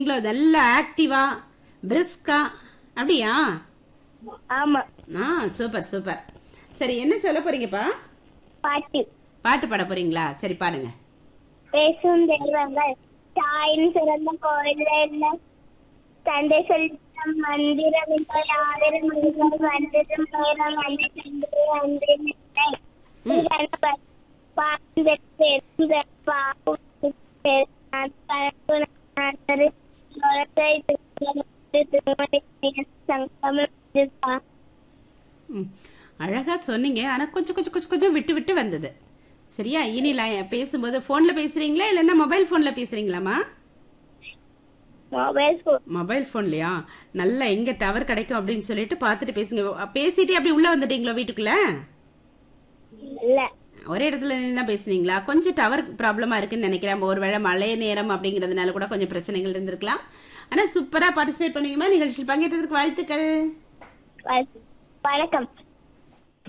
நீங்களோ நல்ல ஆக்டிவா பிரிஸ்கா அப்படியா ஆமா ஆ சூப்பர் சூப்பர் சரி என்ன சொல்ல போறீங்கப்பா பாட்டு பாட்டு பாட போறீங்களா சரி பாடுங்க பேசும் தெய்வங்கள் தாயின் சிறந்த கோயில் என்ன தந்தை செல்லும் மந்திரம் இந்த யாரும் மனிதர் வந்ததும் நேரம் வந்து சென்று அன்று நின்றை சங்கமம் ம், அழகா சொன்னீங்க ஆனா கொஞ்சம் கொஞ்சம் கொஞ்சம் கொஞ்சம் விட்டு விட்டு வந்தது சரியா இனி லை- பேசும்போது போன்ல பேசுறீங்களா இல்லைன்னா மொபைல் போன்ல பேசுறீங்களாமா மொபைல் போன் மொபைல் போன்லயா நல்லா எங்க டவர் கிடைக்கும் அப்படின்னு சொல்லிட்டு பார்த்துட்டு பேசுங்க பேசிட்டு அப்படி உள்ள வந்துட்டீங்களோ வீட்டுக்குள்ள இல்ல ஒரே இடத்துல நின்று தான் பேசுனீங்களா கொஞ்சம் டவர் ப்ராப்ளமா இருக்குன்னு நினைக்கிறேன் ஒருவேளை மழை நேரம் அப்படிங்கறதுனால கூட கொஞ்சம் பிரச்சனைகள் இருந்திருக்கலாம் ஆனா சூப்பரா பார்ட்டிசிபேட் பண்ணுவீங்கம்மா நிகழ்ச்சியில் பங்கேற்றதுக்கு வாழ்த்துக்கள் வ- வணக்கம்